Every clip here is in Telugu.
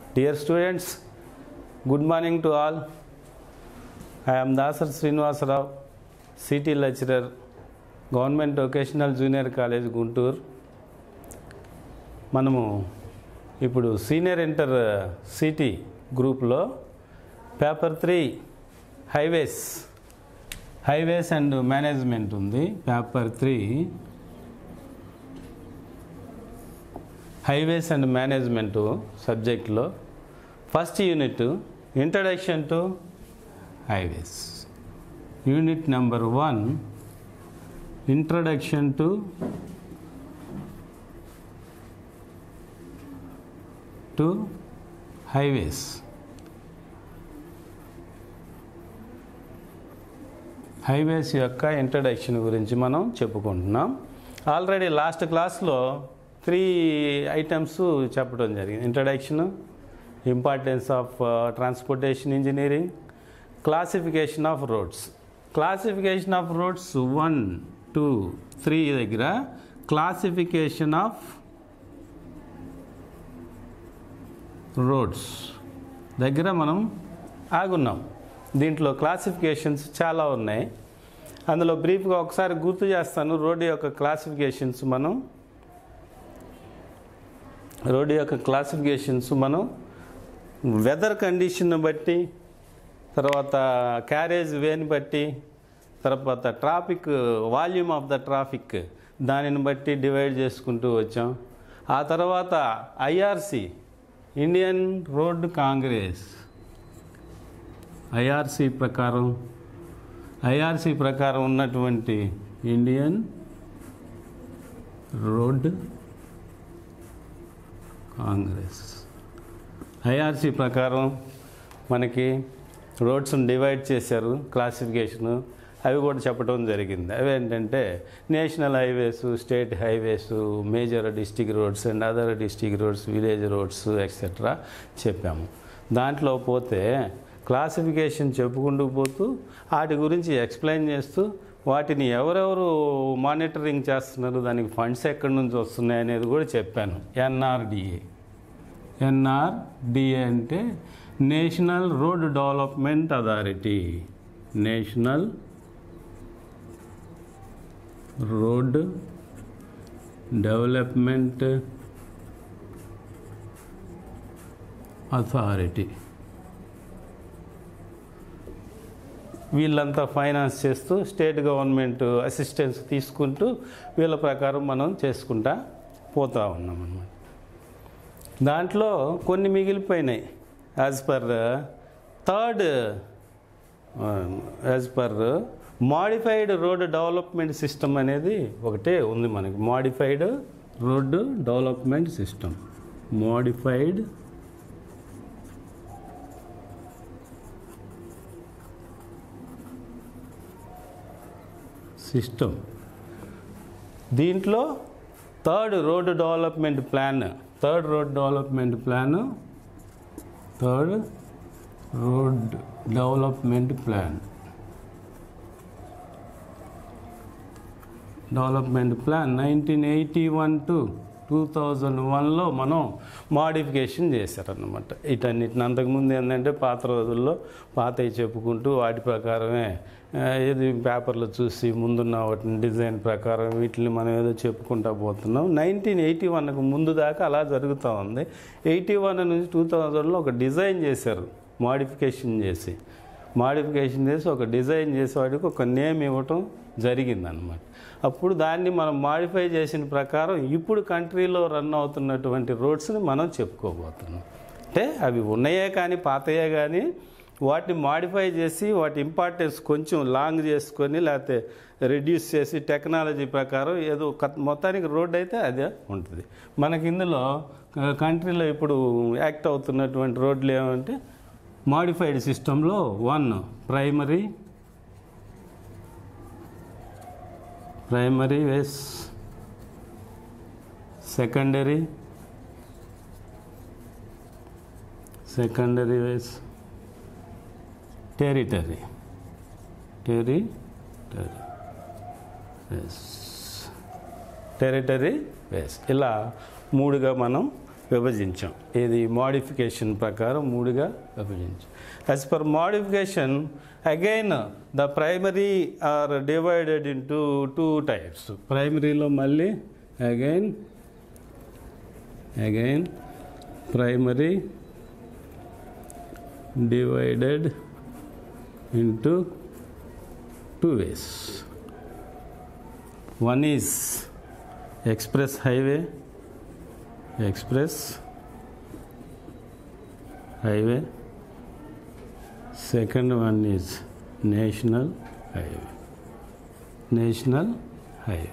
Dear students, good morning to all. I am Dasar Srinivas Rao, CT lecturer, Government Vocational Junior College, Guntur మనము ఇప్పుడు సీనియర్ ఇంటర్ సిటీ గ్రూప్లో paper three highways highways and management ఉంది paper three highways and management సబ్జెక్ట్లో first unit introduction to highways unit number one introduction to to highways highways యొక్క ఇంట్రడక్షన్ గురించి మనం చెప్పుకుంటున్నాం ఆల్రెడీ లాస్ట్ క్లాస్లో త్రీ ఐటమ్స్ చెప్పడం జరిగింది introduction importance of transportation engineering classification of roads classification of roads one two three దగ్గర క్లాసిఫికేషన్ ఆఫ్ రోడ్స్ దగ్గర మనం ఆగున్నాం దీంట్లో క్లాసిఫికేషన్స్ చాలా ఉన్నాయి అందులో బ్రీఫ్గా ఒకసారి గుర్తు చేస్తాను రోడ్డు యొక్క క్లాసిఫికేషన్స్ మనం రోడ్డు యొక్క క్లాసిఫికేషన్స్ మనం వెదర్ కండిషన్ బట్టి తర్వాత క్యారేజ్ వేని బట్టి తర్వాత traffic volume of the traffic దానిని బట్టి డివైడ్ చేసుకుంటూ వచ్చాం ఆ తర్వాత IRC Indian road congress IRC ప్రకారం ఐఆర్సి ప్రకారం ఉన్నటువంటి ఇండియన్ రోడ్ కాంగ్రెస్ ఐఆర్సి ప్రకారం మనకి రోడ్స్ని డివైడ్ చేశారు క్లాసిఫికేషను అవి కూడా చెప్పడం జరిగింది అవి ఏంటంటే national highways state highways major district roads and other district roads village roads etcetera చెప్పాము దాంట్లో పోతే క్లాసిఫికేషన్ చెప్పుకుంటూ పోతూ వాటి గురించి ఎక్స్ప్లెయిన్ చేస్తూ వాటిని ఎవరెవరు మానిటరింగ్ చేస్తున్నారు దానికి ఫండ్స్ ఎక్కడి నుంచి వస్తున్నాయి అనేది కూడా చెప్పాను ఎన్ఆర్డిఏ ఎన్ఆర్డిఏ అంటే national road development authority national road development authority వీళ్ళంతా ఫైనాన్స్ చేస్తూ స్టేట్ గవర్నమెంట్ అసిస్టెన్స్ తీసుకుంటూ వీళ్ళ ప్రకారం మనం చేసుకుంటా పోతా ఉన్నాం అన్నమాట దాంట్లో కొన్ని మిగిలిపోయినాయి as per third as per modified road development system అనేది ఒకటే ఉంది మనకి modified road development system modified system దీంట్లో third road development plan third road development plan third road development plan development plan nineteen eighty one to two thousand వన్లో మనం మాడిఫికేషన్ చేశారన్నమాట వీటన్నిటిని అంతకుముందు ఏంటంటే పాత రోజుల్లో పాతవి చెప్పుకుంటూ వాటి ప్రకారమే ఆ, ఏది పేపర్లో చూసి ముందున్న వాటిని డిజైన్ ప్రకారం వీటిని మనం ఏదో చెప్పుకుంటా పోతున్నాం నైన్టీన్ ఎయిటీ వన్కు ముందు దాకా అలా జరుగుతూ ఉంది ఎయిటీ వన్ నుంచి టూ థౌజండ్లో ఒక డిజైన్ చేశారు మాడిఫికేషన్ చేసి మాడిఫికేషన్ చేసి ఒక డిజైన్ చేసే వాడికి ఒక నేమ్ ఇవ్వటం జరిగిందనమాట అప్పుడు దాన్ని మనం మాడిఫై చేసిన ప్రకారం ఇప్పుడు కంట్రీలో రన్ అవుతున్నటువంటి రోడ్స్ని మనం చెప్పుకోబోతున్నాం అంటే అవి ఉన్నాయే కానీ పాతయే కానీ వాటిని మాడిఫై చేసి వాటి ఇంపార్టెన్స్ కొంచెం లాంగ్ చేసుకొని లేకపోతే రెడ్యూస్ చేసి టెక్నాలజీ ప్రకారం ఏదో కత్- మొత్తానికి రోడ్ అయితే అదే ఉంటుంది మనకి ఇందులో క- కంట్రీలో ఇప్పుడు యాక్ట్ అవుతున్నటువంటి రోడ్లు ఏమంటే మాడిఫైడ్ సిస్టంలో one primary primary ways secondary secondary ways territory territory ways territory ways ఇలా మూడుగా మనం విభజించాం ఇది మోడిఫికేషన్ ప్రకారం మూడుగా విభజించాం as per modification again the primary are divided into two types ప్రైమరీలో మళ్ళీ again again primary divided into two ways. One is express highway, express highway. Second one is national highway, national highway.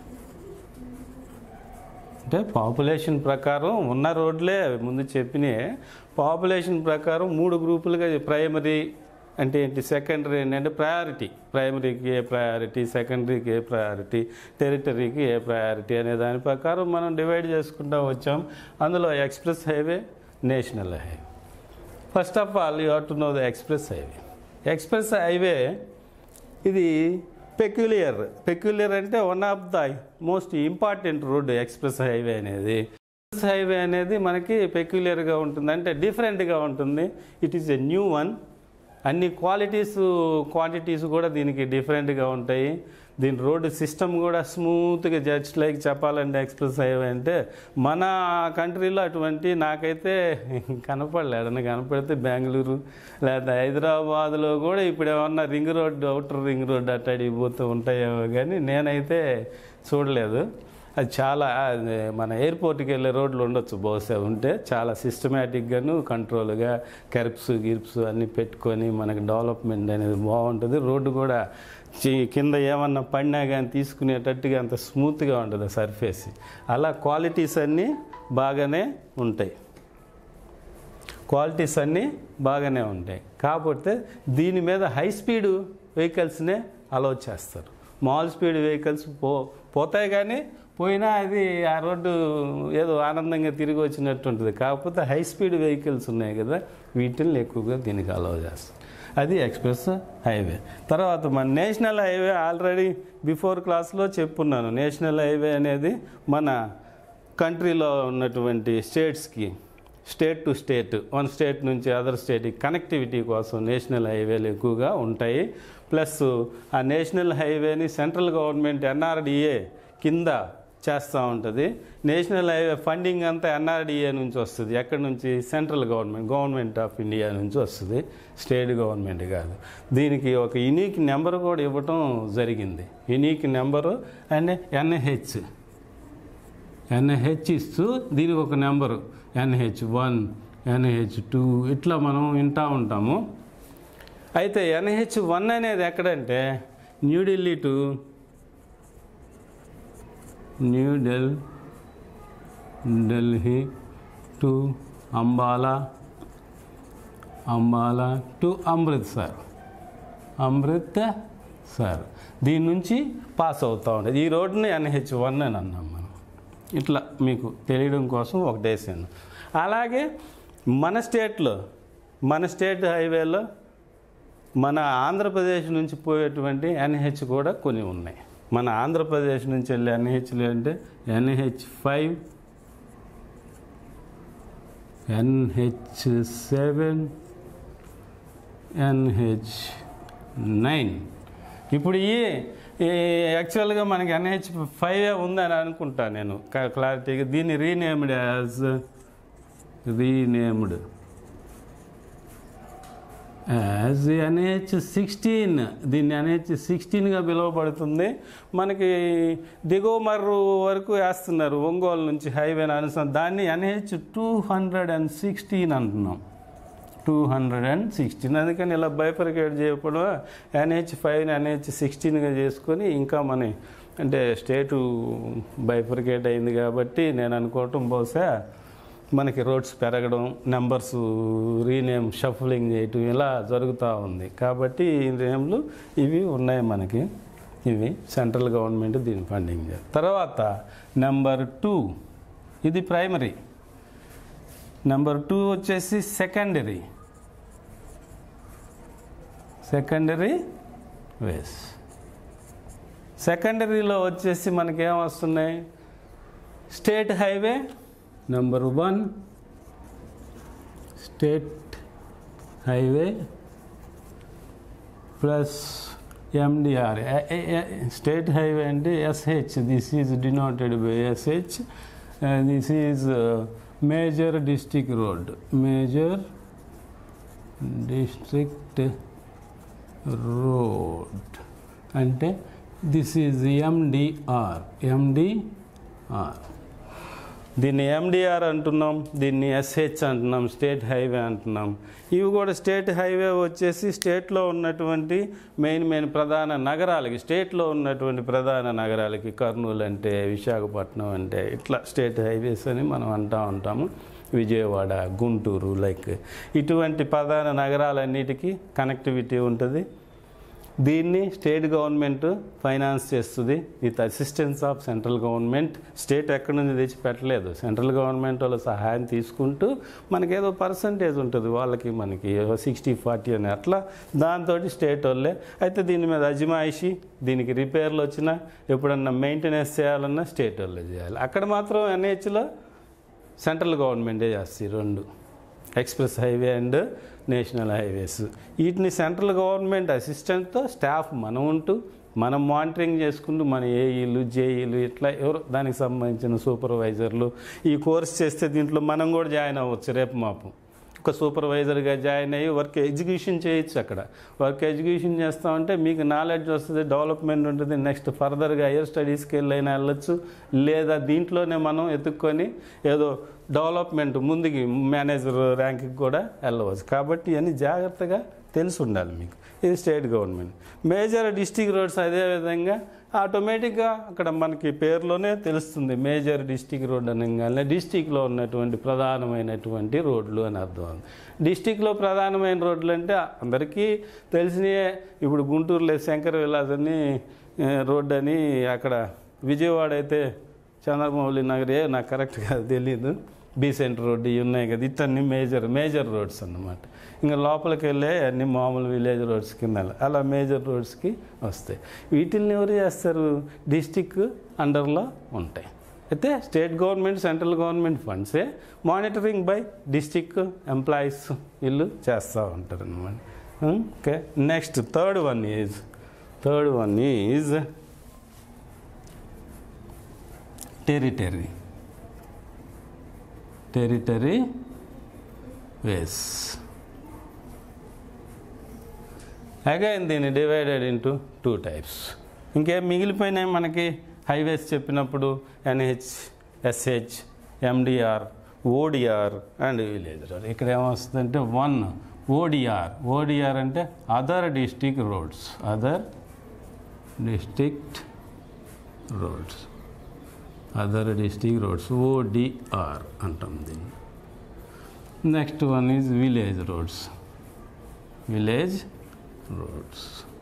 అంటే పాపులేషన్ ప్రకారం ఉన్న రోడ్లే ముందు చెప్పినాయి పాపులేషన్ ప్రకారం మూడు గ్రూపులుగా ప్రైమరీ అంటే ఏంటి సెకండరీ ఏంటంటే ప్రయారిటీ ప్రైమరీకి ఏ ప్రయారిటీ సెకండరీకి ఏ ప్రయారిటీ టెరిటరీకి ఏ ప్రయారిటీ అనే దాని ప్రకారం మనం డివైడ్ చేసుకుంటూ వచ్చాం అందులో express highway national highway first of all you to know the express highway express highway ఇది పెక్యులియర్ పెక్యులియర్ అంటే one of the most important road express highway అనేది ఎక్స్ప్రెస్ హైవే అనేది మనకి పెక్యులియర్గా ఉంటుంది అంటే డిఫరెంట్గా ఉంటుంది it is a new one అన్ని క్వాలిటీస్ క్వాంటిటీస్ కూడా దీనికి డిఫరెంట్గా ఉంటాయి దీని రోడ్డు సిస్టమ్ కూడా స్మూత్గా జస్ట్ లైక్ చెప్పాలంటే ఎక్స్ప్రెస్ హైవే అంటే మన కంట్రీలో అటువంటి నాకైతే కనపడలేదు నాకు కనపడితే బెంగళూరు లేదా హైదరాబాద్లో కూడా ఇప్పుడు ఏమన్నా ring road outer ring road అట్టడి పోతూ ఉంటాయేమో కానీ నేనైతే చూడలేదు అది చాలా అది మన ఎయిర్పోర్ట్కి వెళ్ళే రోడ్లు ఉండొచ్చు బహుశా ఉంటే చాలా సిస్టమేటిక్గాను కంట్రోల్గా కర్ప్స్ గిర్ప్స్ అన్నీ పెట్టుకొని మనకి డెవలప్మెంట్ అనేది బాగుంటుంది రోడ్డు కూడా చి- కింద ఏమన్నా పడినా కానీ తీసుకునేటట్టుగా అంత స్మూత్గా ఉంటుంది సర్ఫేస్ అలా క్వాలిటీస్ అన్నీ బాగానే ఉంటాయి క్వాలిటీస్ అన్నీ బాగానే ఉంటాయి కాకపోతే దీని మీద హై స్పీడ్ వెహికల్స్నే అలౌ చేస్తారు మాల్ స్పీడ్ వెహికల్స్ పో పోతాయి కానీ పోయినా అది ఆ రోడ్డు ఏదో ఆనందంగా తిరిగి వచ్చినట్టు ఉంటుంది కాకపోతే హై స్పీడ్ వెహికల్స్ ఉన్నాయి కదా వీటిని ఎక్కువగా దీనికి అలౌ చేస్తారు అది ఎక్స్ప్రెస్ హైవే తర్వాత మన నేషనల్ హైవే ఆల్రెడీ బిఫోర్ క్లాస్లో చెప్పున్నాను నేషనల్ హైవే అనేది మన కంట్రీలో ఉన్నటువంటి స్టేట్స్కి state to state one state నుంచి అదర్ స్టేట్కి కనెక్టివిటీ కోసం నేషనల్ హైవేలు ఎక్కువగా ఉంటాయి ప్లస్ ఆ నేషనల్ హైవేని సెంట్రల్ గవర్నమెంట్ ఎన్ఆర్డిఏ కింద చేస్తూ ఉంటుంది నేషనల్ హైవే ఫండింగ్ అంతా ఎన్ఆర్డిఏ నుంచి వస్తుంది ఎక్కడి నుంచి central government government of India నుంచి వస్తుంది స్టేట్ గవర్నమెంట్ కాదు దీనికి ఒక యునీక్ నెంబర్ కూడా ఇవ్వటం జరిగింది unique number and NH NH ఇస్తూ దీనికి ఒక number NH one NH two ఇట్లా మనం వింటూ ఉంటాము అయితే ఎన్హెచ్ వన్ అనేది ఎక్కడంటే న్యూఢిల్లీ టు న్యూ డెల్ ఢిల్లీ టు అంబాలా అంబాలా టు అమృత్సర్ అమృత్సర్ దీని నుంచి పాస్ అవుతూ ఉంటుంది ఈ రోడ్డుని ఎన్హెచ్ వన్ అని అన్నాం మనం ఇట్లా మీకు తెలియడం కోసం ఒకటేసాను అలాగే మన స్టేట్లో మన స్టేట్ హైవేలో మన ఆంధ్రప్రదేశ్ నుంచి పోయేటువంటి ఎన్హెచ్ కూడా కొన్ని ఉన్నాయి మన ఆంధ్రప్రదేశ్ నుంచి వెళ్ళే ఎన్హెచ్లు అంటే NH five NH seven NH nine ఇప్పుడు ఈ ఈ యాక్చువల్గా మనకి ఎన్హెచ్ ఫైవ్ ఉందని అనుకుంటా నేను క- క్లారిటీగా దీన్ని renamed as renamed as NH sixteen దీన్ని ఎన్హెచ్ సిక్స్టీన్గా పిలువబడుతుంది మనకి దిగువ మర్రు వరకు వేస్తున్నారు ఒంగోలు నుంచి హైవేని అనుసరి దాన్ని NH two hundred and sixteen అంటున్నాం టూ హండ్రెడ్ అండ్ సిక్స్టీన్ అందుకని ఇలా బైఫర్కేట్ చేయకపోవడం ఎన్హెచ్ ఫైవ్ని ఎన్హెచ్ సిక్స్టీన్గా చేసుకొని ఇంకా మన అంటే స్టేటు బైఫర్కేట్ అయింది కాబట్టి నేను అనుకోవటం బహుశా మనకి రోడ్స్ పెరగడం నెంబర్స్ రీనేమ్ షఫలింగ్ చేయటం ఇలా జరుగుతూ ఉంది కాబట్టి ఈ నేమ్లు ఇవి ఉన్నాయి మనకి ఇవి సెంట్రల్ గవర్నమెంట్ దీని ఫండింగ్ చేస్తారు తర్వాత నెంబర్ టూ ఇది ప్రైమరీ నెంబర్ టూ వచ్చేసి సెకండరీ సెకండరీ వేస్ సెకండరీలో వచ్చేసి మనకి ఏం వస్తున్నాయి state highway number one state highway plus MDR state highway అంటే SH this is denoted by SH this is major district road major district road అంటే దిస్ ఈజ్ ఎండిఆర్ ఎండిఆర్ దీన్ని ఎండిఆర్ అంటున్నాం దీన్ని ఎస్హెచ్ అంటున్నాం స్టేట్ హైవే అంటున్నాం ఇవి కూడా స్టేట్ హైవే వచ్చేసి స్టేట్లో ఉన్నటువంటి మెయిన్ మెయిన్ ప్రధాన నగరాలకి స్టేట్లో ఉన్నటువంటి ప్రధాన నగరాలకి కర్నూలు అంటే విశాఖపట్నం అంటే ఇట్లా స్టేట్ హైవేస్ అని మనం అంటూ ఉంటాము విజయవాడ గుంటూరు లైక్ ఇటువంటి ప్రధాన నగరాలన్నిటికీ కనెక్టివిటీ ఉంటుంది దీన్ని స్టేట్ గవర్నమెంట్ ఫైనాన్స్ చేస్తుంది with assistance of central government state ఎక్కడి నుంచి తెచ్చి పెట్టలేదు సెంట్రల్ గవర్నమెంట్ వాళ్ళ సహాయం తీసుకుంటూ మనకి ఏదో పర్సంటేజ్ ఉంటుంది వాళ్ళకి మనకి సిక్స్టీ ఫార్టీ అని అట్లా దాంతో స్టేట్ వాళ్ళే అయితే దీని మీద అజమాయిషి దీనికి రిపేర్లు వచ్చినా ఎప్పుడన్నా మెయింటెనెన్స్ చేయాలన్నా స్టేట్ వాళ్ళే చేయాలి అక్కడ మాత్రం ఎన్హెచ్లో సెంట్రల్ గవర్నమెంటే చేస్తాయి రెండు express highway and national highways వీటిని సెంట్రల్ గవర్నమెంట్ అసిస్టెంట్తో స్టాఫ్ మనం ఉంటూ మనం మానిటరింగ్ చేసుకుంటూ మన ఏఈలు జేఈలు ఇట్లా ఎవరు దానికి సంబంధించిన సూపర్వైజర్లు ఈ కోర్స్ చేస్తే దీంట్లో మనం కూడా జాయిన్ అవ్వచ్చు రేపు మాపు ఒక సూపర్వైజర్గా జాయిన్ అయ్యి వర్క్ ఎగ్జిక్యూషన్ చేయొచ్చు అక్కడ వర్క్ ఎగ్జిక్యూషన్ చేస్తామంటే మీకు నాలెడ్జ్ వస్తుంది డెవలప్మెంట్ ఉంటుంది నెక్స్ట్ ఫర్దర్గా హైయర్ స్టడీస్కి వెళ్ళైనా వెళ్ళొచ్చు లేదా దీంట్లోనే మనం ఎత్తుక్కొని ఏదో డెవలప్మెంట్ ముందుకి మేనేజర్ ర్యాంక్కి కూడా వెళ్ళవచ్చు కాబట్టి ఇవన్నీ జాగ్రత్తగా తెలిసి ఉండాలి మీకు ఇది state government major district roads అదేవిధంగా ఆటోమేటిక్గా అక్కడ మనకి పేరులోనే తెలుస్తుంది మేజర్ డిస్టిక్ రోడ్ అనగానే డిస్టిక్లో ఉన్నటువంటి ప్రధానమైనటువంటి రోడ్లు అని అర్థం డిస్టిక్లో ప్రధానమైన రోడ్లు అంటే అందరికీ తెలిసినయే ఇప్పుడు గుంటూరులో శంకర విలాస్ అని ఆ, రోడ్ అని అక్కడ విజయవాడ అయితే చంద్రమౌళి నగర్ ఏ నాకు కరెక్ట్గా తెలియదు బీసెంట్ రోడ్డు ఇవి ఉన్నాయి కదా ఇట్లన్నీ మేజర్ మేజర్ రోడ్స్ అన్నమాట ఇంకా లోపలికి వెళ్ళే అన్ని మామూలు విలేజ్ రోడ్స్ కింద వెళ్ళ- అలా మేజర్ రోడ్స్కి వస్తాయి వీటిల్ని ఎవరు చేస్తారు డిస్టిక్ అండర్లో ఉంటాయి అయితే స్టేట్ గవర్నమెంట్ సెంట్రల్ గవర్నమెంట్ ఫండ్సే మానిటరింగ్ బై డిస్టిక్ ఎంప్లాయీస్ వీళ్ళు చేస్తూ ఉంటారు అనమాట okay next third one is third one is territory territory ways again దీన్ని డివైడెడ్ ఇంటూ టూ టైప్స్ ఇంకేం మిగిలిపోయినాయి మనకి హైవేస్ చెప్పినప్పుడు NH SH MDR ODR and village road ఇక్కడ ఏమొస్తుందంటే వన్ ఓడిఆర్ ఓడిఆర్ అంటే other district roads other district roads other district roads ODR అంటాం దీన్ని next one is village roads village roads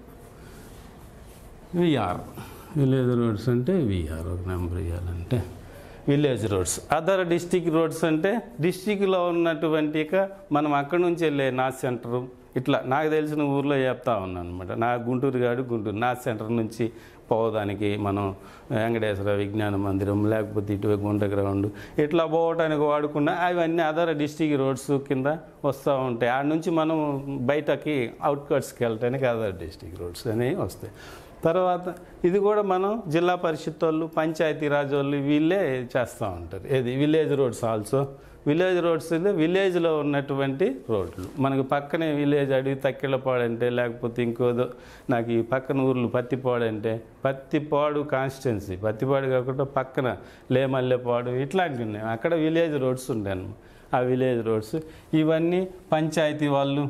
VR village roads అంటే విఆర్ ఒక నెంబర్ ఇవ్వాలంటే village roads other district roads అంటే డిస్టిక్లో ఉన్నటువంటి ఇక మనం అక్కడి నుంచి వెళ్ళే నా సెంటరు ఇట్లా నాకు తెలిసిన ఊర్లో చెప్తా ఉన్నాను అనమాట నా గుంటూరు కాడు గుంటూరు నా సెంటర్ నుంచి పోవడానికి మనం వెంకటేశ్వర విజ్ఞాన మందిరం లేకపోతే ఇటువైపు గుంట గ్రౌండ్ ఇట్లా పోవడానికి వాడుకున్న అవన్నీ అదర్ డిస్టిక్ రోడ్స్ కింద వస్తూ ఉంటాయి ఆడ నుంచి మనం బయటకి అవుట్కట్స్కి వెళ్ళటానికి అదర్ డిస్టిక్ రోడ్స్ అనేవి వస్తాయి తర్వాత ఇది కూడా మనం జిల్లా పరిషత్ వాళ్ళు పంచాయతీ రాజ్ వాళ్ళు వీళ్ళే చేస్తూ ఉంటారు ఏది village roads also village roads అంటే విలేజ్లో ఉన్నటువంటి రోడ్లు మనకు పక్కనే విలేజ్ అడవి తక్కిళ్ళపాడంటే లేకపోతే ఇంకోదో నాకు ఈ పక్కన ఊర్లు పత్తిపాడంటే పత్తిపాడు కాన్స్టిట్యున్సీ పత్తిపాడు కాకుండా పక్కన లేమల్లెపాడు ఇట్లాంటివి ఉన్నాయి అక్కడ విలేజ్ రోడ్స్ ఉంటాయి అన్నమాట. ఆ విలేజ్ రోడ్స్ ఇవన్నీ పంచాయతీ వాళ్ళు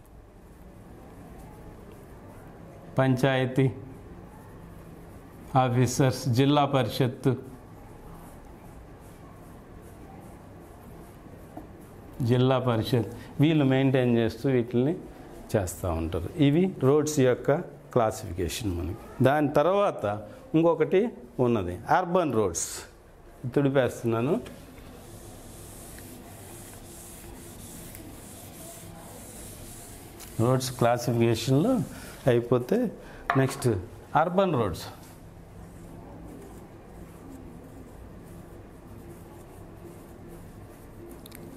పంచాయతీ ఆఫీసర్స్ జిల్లా పరిషత్తు జిల్లా పరిషత్ వీళ్ళు మెయింటైన్ చేస్తూ వీటిని చేస్తూ ఉంటారు ఇవి రోడ్స్ యొక్క క్లాసిఫికేషన్ మనకి దాని తర్వాత ఇంకొకటి ఉన్నది అర్బన్ రోడ్స్ తుడిపేస్తున్నాను రోడ్స్ క్లాసిఫికేషన్లో అయిపోతే next urban roads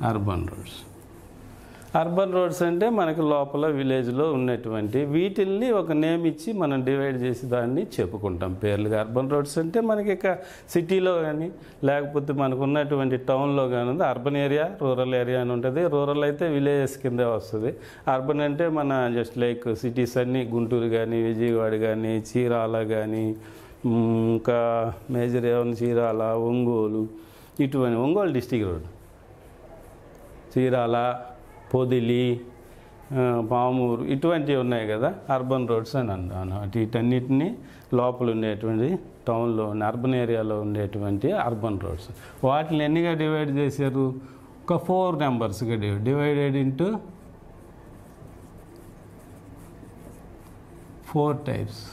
urban roads urban roads అంటే మనకి లోపల విలేజ్లో ఉన్నటువంటి వీటిల్ని ఒక నేమ్ ఇచ్చి మనం డివైడ్ చేసి దాన్ని చెప్పుకుంటాం పేర్లుగా అర్బన్ రోడ్స్ అంటే మనకి ఇక సిటీలో కానీ లేకపోతే మనకు ఉన్నటువంటి టౌన్లో కానీ ఉంది అర్బన్ ఏరియా రూరల్ ఏరియా అని ఉంటుంది రూరల్ అయితే విలేజెస్ కిందే వస్తుంది అర్బన్ అంటే మన జస్ట్ లైక్ సిటీస్ అన్నీ గుంటూరు కానీ విజయవాడ కానీ చీరాల కానీ మ్, ఇంకా మేజర్ ఏమైనా చీరాల ఒంగోలు ఇటువంటి ఒంగోలు డిస్టిక్ రోడ్ చీరాల పొదిలి ఆ, పామూరు ఇటువంటివి ఉన్నాయి కదా అర్బన్ రోడ్స్ అని అంటాను అటు వీటన్నిటిని లోపల ఉండేటువంటి టౌన్లో ఉన్న అర్బన్ ఏరియాలో ఉండేటువంటి అర్బన్ రోడ్స్ వాటిని ఎన్నిగా డివైడ్ చేశారు ఒక ఫోర్ నెంబర్స్గా డివైడెడ్ ఇంటూ ఫోర్ టైప్స్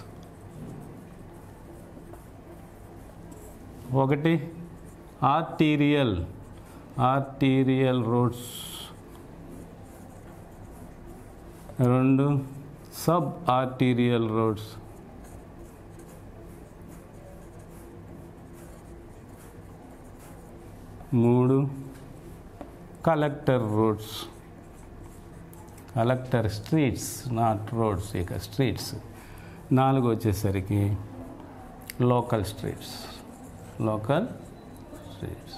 ఒకటి ఆర్టీరియల్ ఆర్టీరియల్ రోడ్స్ రెండు సబ్ ఆర్టీరియల్ రోడ్స్ మూడు collector roads collector streets not roads ఇక స్ట్రీట్స్ నాలుగు వచ్చేసరికి local streets local streets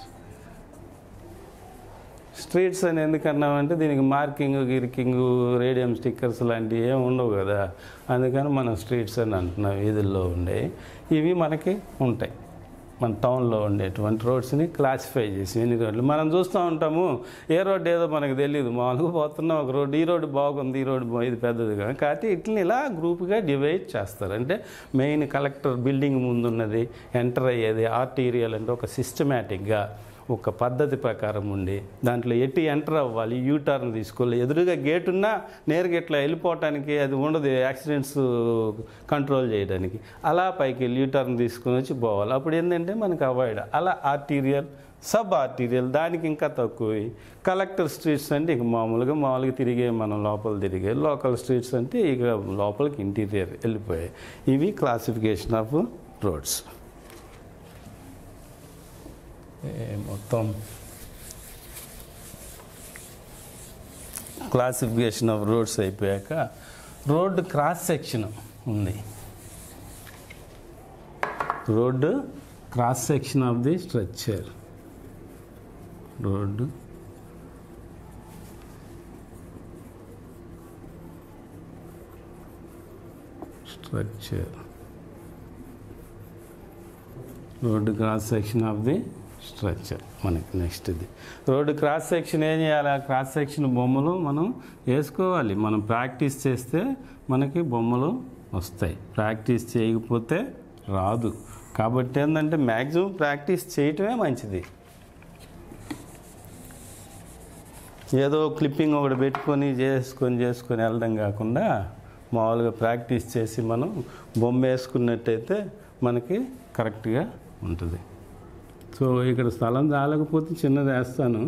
streets అని ఎందుకన్నామంటే దీనికి మార్కింగ్ గిరికింగ్ రేడియం స్టిక్కర్స్ లాంటివి ఏమి ఉండవు కదా అందుకని మనం స్ట్రీట్స్ అని అంటున్నాం వీధుల్లో ఉండే ఇవి మనకి ఉంటాయి మన టౌన్లో ఉండేటువంటి రోడ్స్ని క్లాసిఫై చేసి ఎన్ని రోడ్లు మనం చూస్తూ ఉంటాము ఏ రోడ్డు ఏదో మనకు తెలియదు మామూలుగా పోతున్నాం ఒక రోడ్డు ఈ రోడ్డు బాగుంది ఈ రోడ్డు బా- ఇది పెద్దది కదా కాబట్టి ఇట్లని ఇలా గ్రూప్గా డివైడ్ చేస్తారు అంటే మెయిన్ కలెక్టర్ బిల్డింగ్ ముందున్నది ఎంటర్ అయ్యేది ఆర్టీరియల్ అంటే ఒక సిస్టమేటిక్గా ఒక పద్ధతి ప్రకారం ఉండి దాంట్లో ఎట్టి ఎంటర్ అవ్వాలి యూ టర్న్ తీసుకోవాలి ఎదురుగా గేట్ ఉన్నా నేరుగా ఇట్లా వెళ్ళిపోవటానికి అది ఉండదు యాక్సిడెంట్స్ కంట్రోల్ చేయడానికి అలా పైకి వెళ్ళి యూ టర్న్ తీసుకొని వచ్చి పోవాలి అప్పుడు ఏంటంటే మనకు అవాయిడ్ అలా ఆర్టీరియల్ సబ్ ఆర్టీరియల్ దానికి ఇంకా తక్కువ కలెక్టర్ స్ట్రీట్స్ అంటే ఇక మామూలుగా మామూలుగా తిరిగే మనం లోపల తిరిగే లోకల్ స్ట్రీట్స్ అంటే ఇక లోపలికి ఇంటీరియర్ వెళ్ళిపోయాయి ఇవి క్లాసిఫికేషన్ ఆఫ్ రోడ్స్ ఏ మొత్తం క్లాసిఫికేషన్ ఆఫ్ రోడ్స్ అయిపోయాక రోడ్డు క్రాస్ సెక్షన్ ఉంది road cross section of the structure road structure road cross section of the structure మనకి నెక్స్ట్ ఇది రోడ్డు క్రాస్ సెక్షన్ ఏం చేయాలి ఆ క్రాస్ సెక్షన్ బొమ్మలు మనం వేసుకోవాలి మనం ప్రాక్టీస్ చేస్తే మనకి బొమ్మలు వస్తాయి ప్రాక్టీస్ చేయకపోతే రాదు కాబట్టి ఏంటంటే మ్యాక్సిమం ప్రాక్టీస్ చేయటమే మంచిది ఏదో క్లిప్పింగ్ ఒకటి పెట్టుకొని చేసుకొని చేసుకొని వెళ్ళడం కాకుండా మామూలుగా ప్రాక్టీస్ చేసి మనం బొమ్మ వేసుకున్నట్టయితే మనకి కరెక్ట్గా ఉంటుంది సో ఇక్కడ స్థలం చాలకపోతే చిన్నది వేస్తాను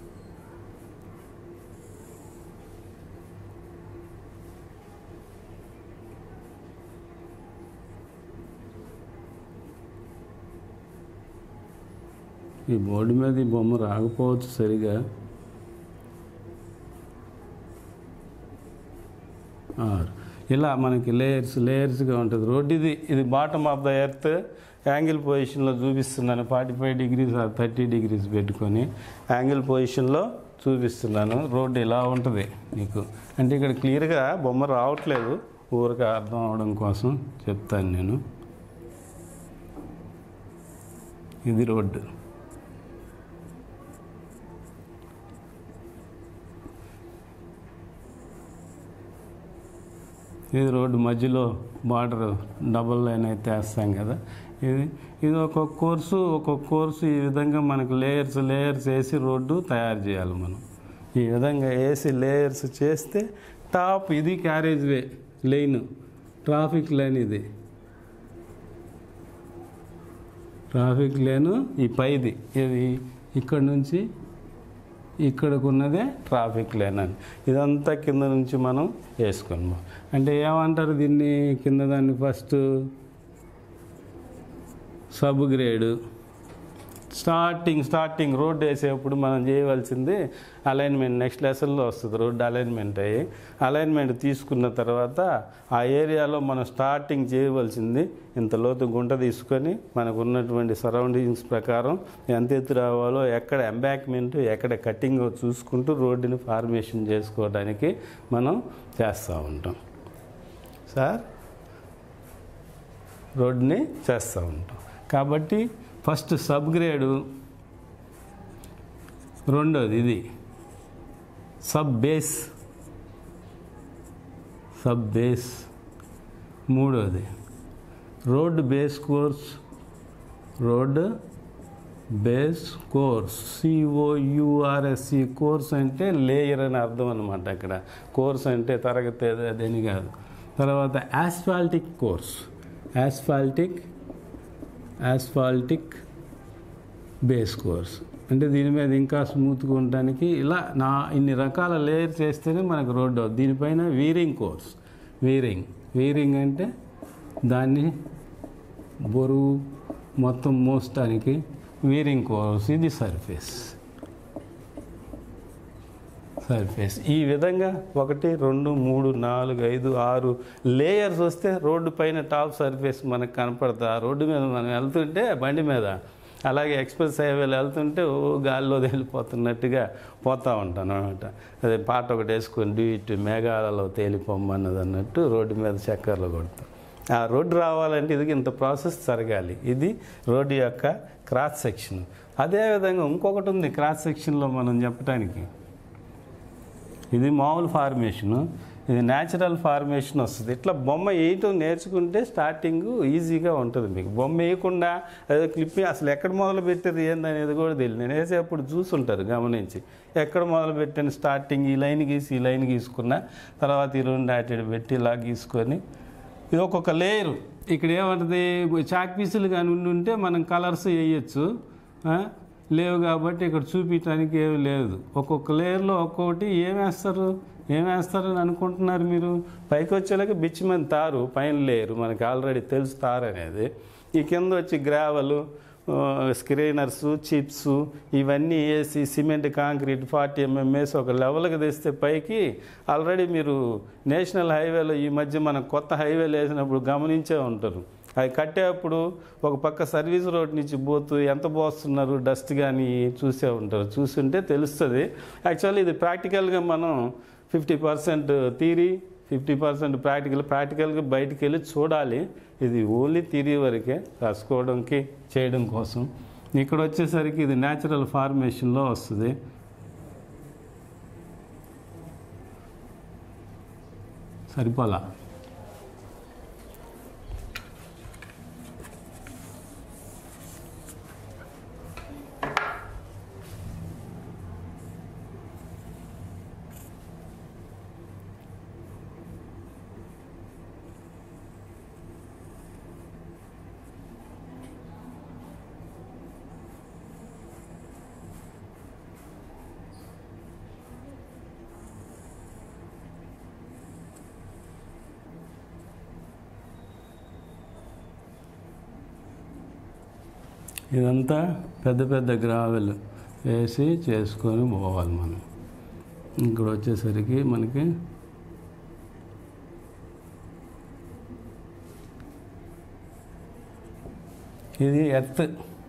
ఈ బోర్డు మీద ఈ బొమ్మ రాకపోవచ్చు సరిగా ఆరు ఇలా మనకి లేయర్స్ లేయర్స్గా ఉంటుంది రోడ్ ఇది ఇది bottom of the earth angle పొజిషన్లో చూపిస్తున్నాను forty five degrees thirty degrees పెట్టుకొని యాంగిల్ పొజిషన్లో చూపిస్తున్నాను రోడ్డు ఇలా ఉంటుంది మీకు అంటే ఇక్కడ క్లియర్గా బొమ్మ రావట్లేదు ఊరికి అర్థం అవడం కోసం చెప్తాను నేను ఇది రోడ్డు ఇది రోడ్డు మధ్యలో బార్డర్ డబుల్ లైన్ అయితే వేస్తాం కదా ఇది ఇది ఒక్కొక్క కోర్సు ఒక్కొక్క కోర్సు ఈ విధంగా మనకు లేయర్స్ లేయర్స్ వేసి రోడ్డు తయారు చేయాలి మనం ఈ విధంగా వేసి లేయర్స్ చేస్తే టాప్ ఇది carriage way line traffic line ఇది ట్రాఫిక్ లేను ఈ పైది ఇది ఇక్కడ నుంచి ఇక్కడికి ఉన్నదే ట్రాఫిక్ లైన్ అని ఇదంతా కింద నుంచి మనం వేసుకున్నాం అంటే ఏమంటారు దీన్ని కింద దాన్ని first sub grade starting starting road వేసేప్పుడు మనం చేయవలసింది అలైన్మెంట్ నెక్స్ట్ లెసన్లో వస్తుంది రోడ్ అలైన్మెంట్ అయ్యి అలైన్మెంట్ తీసుకున్న తర్వాత ఆ ఏరియాలో మనం స్టార్టింగ్ చేయవలసింది ఇంత లోతు గుంట తీసుకొని మనకు ఉన్నటువంటి సరౌండింగ్స్ ప్రకారం ఎంత ఎత్తు రావాలో ఎక్కడ ఎంబాక్మెంట్ ఎక్కడ కటింగ్ చూసుకుంటూ రోడ్డుని ఫార్మేషన్ చేసుకోవడానికి మనం చేస్తూ ఉంటాం సార్ రోడ్ని చేస్తూ ఉంటాం కాబట్టి ఫస్ట్ సబ్ గ్రేడు రెండోది ఇది సబ్ బేస్ సబ్ బేస్ మూడోది road base course road base course C O U R S E course అంటే లేయర్ అని అర్థం అనమాట అక్కడ కోర్స్ అంటే తరగతి అదని కాదు తర్వాత asphaltic course asphaltic asphaltic base course అంటే దీని మీద ఇంకా స్మూత్గా ఉండడానికి ఇలా నా ఇన్ని రకాల లేయర్ చేస్తేనే మనకు రోడ్డు అవుతుంది దీనిపైన వీరింగ్ కోర్స్ వీరింగ్ వీరింగ్ అంటే దాన్ని బరువు మొత్తం మోసడానికి వీరింగ్ కోర్స్ ఇది సర్ఫేస్ సర్ఫేస్ ఈ విధంగా ఒకటి రెండు మూడు నాలుగు ఐదు ఆరు లేయర్స్ వస్తే రోడ్డు పైన టాప్ సర్ఫేస్ మనకు కనపడుతుంది ఆ రోడ్డు మీద మనం వెళ్తుంటే బండి మీద అలాగే ఎక్స్ప్రెస్ హైవేలో వెళ్తుంటే ఓ గాల్లో తేలిపోతున్నట్టుగా పోతూ ఉంటాను అనమాట అదే పాట ఒకటి వేసుకొని డూ ఇటు మేఘాలలో తేలిపోమ్మన్నది అన్నట్టు రోడ్డు మీద చక్కర్లు కొడతాం ఆ రోడ్డు రావాలంటే ఇది ఇంత ప్రాసెస్ జరగాలి ఇది రోడ్డు యొక్క క్రాస్ సెక్షన్ అదేవిధంగా ఇంకొకటి ఉంది క్రాస్ సెక్షన్లో మనం చెప్పడానికి ఇది మామూలు ఫార్మేషను ఇది న్యాచురల్ ఫార్మేషన్ వస్తుంది ఇట్లా బొమ్మ వేయటం నేర్చుకుంటే స్టార్టింగ్ ఈజీగా ఉంటుంది మీకు బొమ్మ వేయకుండా అదే క్లిప్ అసలు ఎక్కడ మొదలు పెట్టేది ఏందనేది కూడా తెలియదు నేను వేసేప్పుడు చూసుంటారు గమనించి ఎక్కడ మొదలు పెట్టాను స్టార్టింగ్ ఈ లైన్ గీసి ఈ లైన్ గీసుకున్నా తర్వాత ఈ రెండు అటు పెట్టి ఇలా గీసుకొని ఇది ఒక్కొక్క లేయరు ఇక్కడ ఏమంటుంది చాక్ పీసులు కానీ ఉండి ఉంటే మనం కలర్స్ వేయచ్చు ఆ? లేవు కాబట్టి ఇక్కడ చూపించడానికి ఏమి లేదు ఒక్కొక్క లేయర్లో ఒక్కొక్కటి ఏం వేస్తారు ఏం వేస్తారని అనుకుంటున్నారు మీరు పైకి వచ్చేలాగా బిచ్చి మంది తారు పైన లేయరు మనకి ఆల్రెడీ తెలుసు తారు అనేది ఈ కింద వచ్చి గ్రావెలు స్క్రీనర్స్ చిప్స్ ఇవన్నీ వేసి సిమెంట్ కాంక్రీట్ ఫార్టీ ఎంఎం వేసి ఒక లెవెల్కి తెస్తే పైకి ఆల్రెడీ మీరు నేషనల్ హైవేలో ఈ మధ్య మనం కొత్త హైవేలు వేసినప్పుడు గమనించే ఉంటారు అవి కట్టేటప్పుడు ఒక పక్క సర్వీస్ రోడ్ నుంచి పోతూ ఎంత పోస్తున్నారు డస్ట్ కానీ చూసే ఉంటారు చూస్తుంటే తెలుస్తుంది యాక్చువల్లీ ఇది ప్రాక్టికల్గా మనం fifty percent theory fifty percent practical ప్రాక్టికల్గా బయటికి వెళ్ళి చూడాలి ఇది ఓన్లీ థీరీ వరకే రాసుకోవడానికి చేయడం కోసం ఇక్కడ వచ్చేసరికి ఇది న్యాచురల్ ఫార్మేషన్లో వస్తుంది సరిపోలా ఇదంతా పెద్ద పెద్ద గ్రావెల్ వేసి చేసుకొని పోవాలి మనం ఇక్కడ వచ్చేసరికి మనకి ఇది ఎర్త్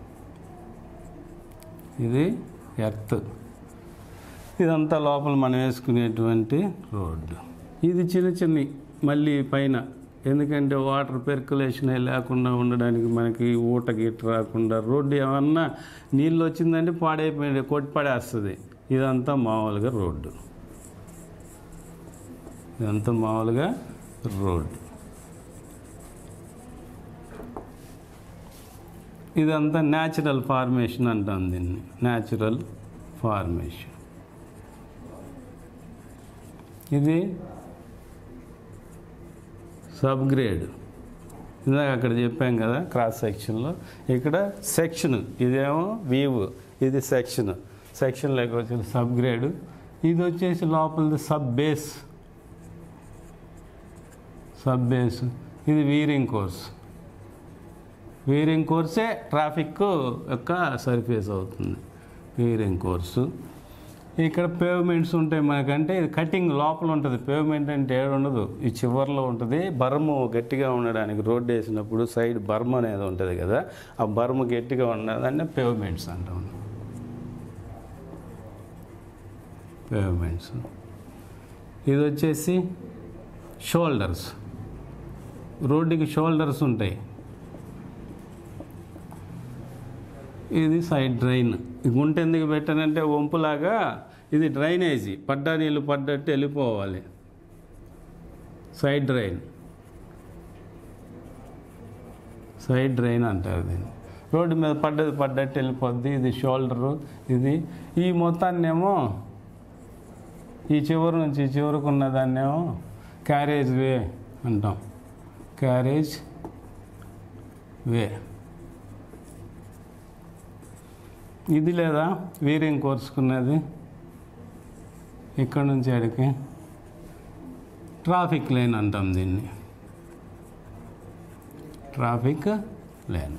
ఇది ఎర్త్ ఇదంతా లోపల మనం వేసుకునేటువంటి రోడ్డు ఇది చిన్న చిన్న మళ్ళీ పైన ఎందుకంటే వాటర్ పెర్కులేషన్ లేకుండా ఉండడానికి మనకి ఊట గిట్ట రాకుండా రోడ్డు ఏమన్నా నీళ్ళు వచ్చిందంటే పాడైపోయింది కొట్టి పడేస్తుంది ఇదంతా మామూలుగా రోడ్డు ఇదంతా మామూలుగా రోడ్డు ఇదంతా న్యాచురల్ ఫార్మేషన్ అంటాం దీన్ని న్యాచురల్ ఫార్మేషన్ ఇది సబ్ గ్రేడ్ ఇందాక అక్కడ చెప్పాం కదా క్రాస్ సెక్షన్లో ఇక్కడ సెక్షన్ ఇదేమో వీవ్ ఇది సెక్షన్ సెక్షన్లోకి వచ్చిన సబ్ గ్రేడ్ ఇది వచ్చేసి లోపలిది సబ్ బేస్ సబ్ బేస్ ఇది వీరింగ్ కోర్స్ వీరింగ్ కోర్సే ట్రాఫిక్ యొక్క సర్ఫేస్ అవుతుంది వీరింగ్ కోర్సు ఇక్కడ పేవ్మెంట్స్ ఉంటాయి మనకంటే ఇది కటింగ్ లోపల ఉంటుంది పేవ్మెంట్ అంటే ఏడు ఉండదు ఈ చివర్లో ఉంటుంది బర్ము గట్టిగా ఉండడానికి రోడ్డు వేసినప్పుడు సైడ్ బర్మ్ అనేది ఉంటుంది కదా ఆ బర్మ్ గట్టిగా ఉండదాన్ని పేవ్మెంట్స్ అంటాం పేవ్మెంట్స్ ఇది వచ్చేసి షోల్డర్స్ రోడ్డుకి షోల్డర్స్ ఉంటాయి ఇది సైడ్ డ్రైన్ ఈ గుంట ఎందుకు పెట్టానంటే వంపులాగా ఇది డ్రైనేజీ పడ్డా నీళ్ళు పడ్డట్టు వెళ్ళిపోవాలి సైడ్ డ్రైన్ సైడ్ డ్రైన్ అంటారు దీన్ని రోడ్డు మీద పడ్డది పడ్డట్టు వెళ్ళిపోద్ది ఇది షోల్డరు ఇది ఈ మొత్తాన్నేమో ఈ చివరి నుంచి ఈ చివరకు ఉన్న దాన్నేమో క్యారేజ్ వే అంటాం క్యారేజ్ వే ఇది లేదా వీరింగ్ కోర్సుకున్నది ఇక్కడ నుంచి అడిగి ట్రాఫిక్ లైన్ అంటాం దీన్ని ట్రాఫిక్ లైన్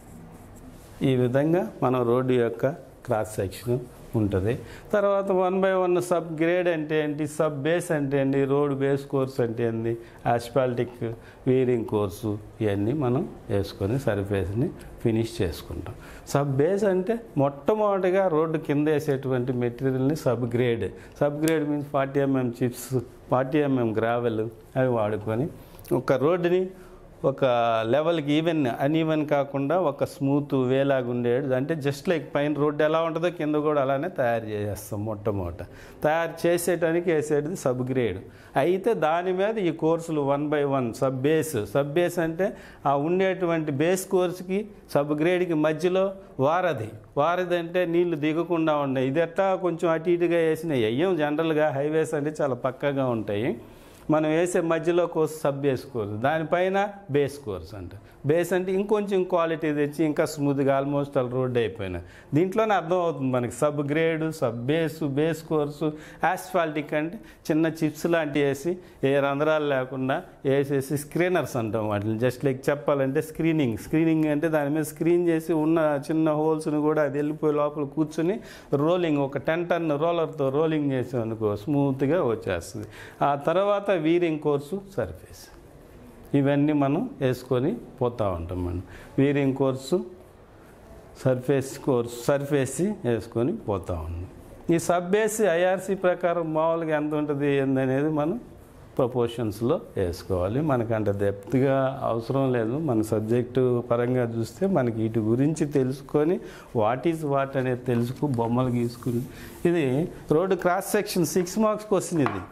ఈ విధంగా మన రోడ్డు యొక్క క్రాస్ సెక్షన్ ఉంటుంది తర్వాత one by one sub grade అంటే ఏంటి సబ్ బేస్ అంటే ఏంటి రోడ్ బేస్ కోర్స్ అంటే ఏంటి ఆస్పాల్టిక్ వీరింగ్ కోర్సు ఇవన్నీ మనం వేసుకొని సర్ఫేస్ని ఫినిష్ చేసుకుంటాం సబ్ బేస్ అంటే మొట్టమొదటిగా రోడ్డు కింద వేసేటువంటి మెటీరియల్ని sub grade sub grade means forty mm chips forty mm gravel అవి వాడుకొని ఒక రోడ్డుని ఒక లెవెల్కి ఈవెన్ అన్ఈవెన్ కాకుండా ఒక స్మూత్ వేలాగా ఉండేది అంటే జస్ట్ లైక్ పైన రోడ్డు ఎలా ఉంటుందో కింద కూడా అలానే తయారు చేసేస్తాం మొట్టమొదట తయారు చేసేటానికి వేసేది సబ్ గ్రేడ్ అయితే దాని మీద ఈ కోర్సులు one by one sub base sub base అంటే ఆ ఉండేటువంటి బేస్ కోర్సుకి సబ్ గ్రేడ్కి మధ్యలో వారధి వారధి అంటే నీళ్లు దిగకుండా ఉన్నాయి ఇది ఎట్లా కొంచెం అటు ఇటుగా వేసినాయి అయ్యం జనరల్గా హైవేస్ అంటే చాలా పక్కగా ఉంటాయి మనం వేసే మధ్యలో కోర్స్ సబ్ బేస్ కోర్స్ దానిపైన బేస్ కోర్స్ అంట బేస్ అంటే ఇంకొంచెం క్వాలిటీ తెచ్చి ఇంకా స్మూత్గా ఆల్మోస్ట్ అలా రోడ్ అయిపోయినా దీంట్లోనే అర్థం అవుతుంది మనకి sub grade sub base base course asphaltic అంటే చిన్న చిప్స్ లాంటివి వేసి ఏ రంధ్రాలు లేకుండా వేసేసి స్క్రీనర్స్ అంటాం వాటిని జస్ట్ లైక్ చెప్పాలంటే స్క్రీనింగ్ స్క్రీనింగ్ అంటే దాని మీద స్క్రీన్ చేసి ఉన్న చిన్న హోల్స్ని కూడా అది వెళ్ళిపోయి లోపల కూర్చుని రోలింగ్ ఒక టెన్ టన్ రోలర్తో రోలింగ్ చేసామనుకో స్మూత్గా వచ్చేస్తుంది ఆ తర్వాత వీరింగ్ కోర్సు సర్ఫేస్ ఇవన్నీ మనం వేసుకొని పోతూ ఉంటాం మనం wearing course surface course surface వేసుకొని పోతూ ఉన్నాం ఈ సబ్బేస్ ఐఆర్సీ ప్రకారం మామూలుగా ఎంత ఉంటుంది ఏందనేది మనం ప్రపోర్షన్స్లో వేసుకోవాలి మనకు అంత డెప్త్గా అవసరం లేదు మన సబ్జెక్టు పరంగా చూస్తే మనకి వీటి గురించి తెలుసుకొని వాట్ ఈజ్ వాట్ అనేది తెలుసుకు బొమ్మలు గీసుకుని ఇది road cross section six marks question ఇది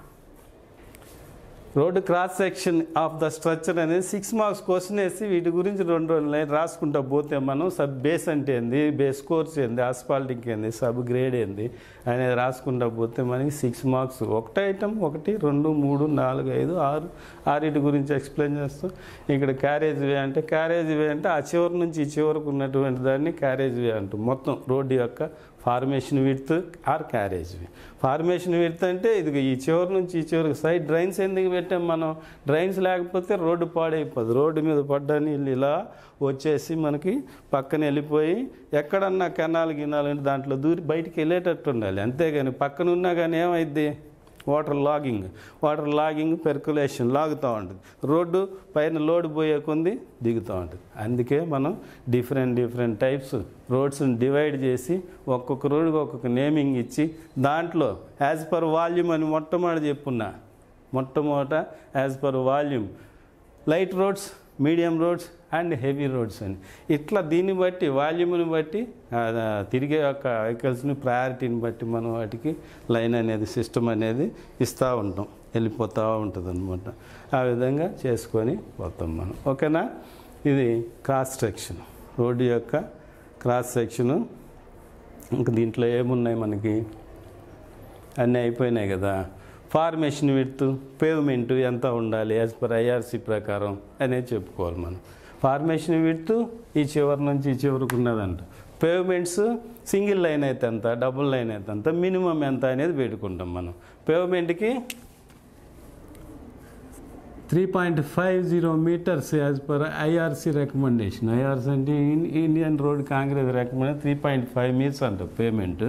road cross section of the structure అనేది సిక్స్ మార్క్స్ క్వశ్చన్ వేసి వీటి గురించి రెండు రెండు లైన్ రాసుకుంటా పోతే మనం సబ్ బేస్ అంటే ఏంది బేస్ కోర్స్ ఏంది ఆస్పాల్టిక్ ఏంది సబ్ గ్రేడ్ ఏంది అనేది రాసుకుంటా పోతే మనకి సిక్స్ మార్క్స్ ఒకటే ఐటమ్ ఒకటి రెండు మూడు నాలుగు ఐదు ఆరు ఆరిటి గురించి ఎక్స్ప్లెయిన్ చేస్తాం ఇక్కడ క్యారేజ్ వే అంటే క్యారేజ్ వే అంటే ఆ చివరి నుంచి ఈ చివరకు ఉన్నటువంటి దాన్ని క్యారేజ్ వే అంటాం మొత్తం రోడ్డు యొక్క formation width or carriage way formation width అంటే ఇది ఈ చివరి నుంచి ఈ చివరికి సైడ్ డ్రైన్స్ ఎందుకు పెట్టాం మనం డ్రైన్స్ లేకపోతే రోడ్డు పాడైపోదు రోడ్డు మీద పడ్డ నీళ్ళు ఇలా వచ్చేసి మనకి పక్కన వెళ్ళిపోయి ఎక్కడన్నా కెనాల్ గినాలు అంటే దాంట్లో దూరి బయటికి వెళ్ళేటట్టు ఉండాలి అంతేగాని పక్కన ఉన్నా కానీ ఏమైద్ది water logging water logging percolation లాగుతూ ఉంటుంది రోడ్డు పైన లోడ్ పోయే కొంది దిగుతూ ఉంటుంది అందుకే మనం డిఫరెంట్ డిఫరెంట్ టైప్స్ రోడ్స్ని డివైడ్ చేసి ఒక్కొక్క రోడ్డుకి ఒక్కొక్క నేమింగ్ ఇచ్చి దాంట్లో యాజ్ పర్ వాల్యూమ్ అని మొట్టమొదటి చెప్పున్నా మొట్టమొదట as per volume light roads medium roads and heavy roads అని ఇట్లా దీన్ని బట్టి వాల్యూమ్ని బట్టి ఆ, తిరిగే యొక్క వెహికల్స్ని ప్రయారిటీని బట్టి మనం వాటికి లైన్ అనేది సిస్టమ్ అనేది ఇస్తూ ఉంటాం వెళ్ళిపోతూ ఉంటుంది అనమాట ఆ విధంగా చేసుకొని పోతాం మనం ఓకేనా ఇది క్రాస్ సెక్షన్ రోడ్డు యొక్క క్రాస్ సెక్షను ఇంకా దీంట్లో ఏమున్నాయి మనకి అన్నీ అయిపోయినాయి కదా ఫార్మేషన్ విడ్త్ పేవ్మెంట్ ఎంత ఉండాలి యాజ్ పర్ ఐఆర్సి ప్రకారం అనేది చెప్పుకోవాలి మనం ఫార్మేషన్ విడ్త్ ఈ చివరి నుంచి ఈ చివరికి ఉన్నదంట పేవ్మెంట్స్ సింగిల్ లైన్ అయితే ఎంత డబుల్ లైన్ అయితే ఎంత మినిమం ఎంత అనేది పెట్టుకుంటాం మనం పేవ్మెంట్కి three point five zero metres as per IRC recommendation IRC అంటే in- Indian road Congress recommend three point five metres అంట పేమెంట్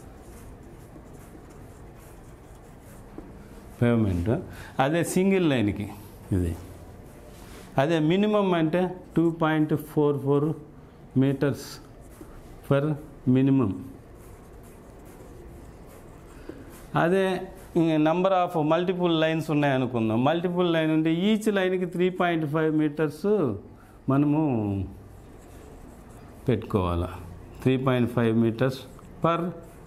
పేమెంట్ అదే సింగిల్ లైన్కి ఇది అదే మినిమం అంటే two point four four metres for minimum అదే నంబర్ ఆఫ్ మల్టిపుల్ లైన్స్ ఉన్నాయనుకుందాం మల్టిపుల్ లైన్ ఉంటే ఈచ్ లైన్కి త్రీ పాయింట్ ఫైవ్ మీటర్స్ మనము పెట్టుకోవాలి three point five metres per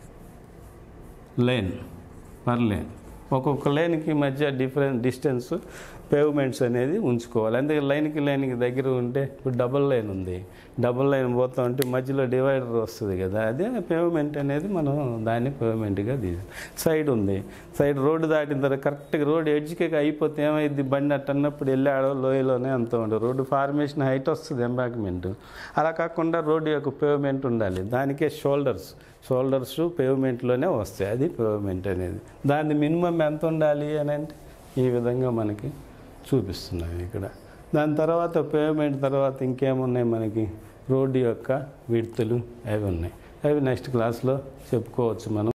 line per line ఒక్కొక్క లైన్కి మధ్య డిఫరెంట్ డిస్టెన్స్ పేవ్మెంట్స్ అనేది ఉంచుకోవాలి అందుకే లైన్కి లైన్కి దగ్గర ఉంటే ఇప్పుడు డబుల్ లైన్ ఉంది డబుల్ లైన్ పోతా ఉంటే మధ్యలో డివైడర్ వస్తుంది కదా అదే పేవ్మెంట్ అనేది మనం దాన్ని పేవ్మెంట్గా తీసి సైడ్ ఉంది సైడ్ రోడ్డు దాటిన తర్వాత కరెక్ట్గా రోడ్ ఎడ్జ్కి అయిపోతే ఏమైంది బండి అట్ట అన్నప్పుడు వెళ్ళాడో లోయలోనే అంత ఉండదు రోడ్డు ఫార్మేషన్ హైట్ వస్తుంది ఎంబాక్మెంట్ అలా కాకుండా రోడ్డు యొక్క పేవ్మెంట్ ఉండాలి దానికే షోల్డర్స్ షోల్డర్స్ పేవ్మెంట్లోనే వస్తాయి అది పేవ్మెంట్ అనేది దాని మినిమం ఎంత ఉండాలి అని అంటే ఈ విధంగా మనకి చూపిస్తున్నాయి ఇక్కడ దాని తర్వాత పేమెంట్ తర్వాత ఇంకేమున్నాయి మనకి రోడ్డు యొక్క విడుతులు అవి ఉన్నాయి అవి నెక్స్ట్ క్లాస్లో చెప్పుకోవచ్చు మనం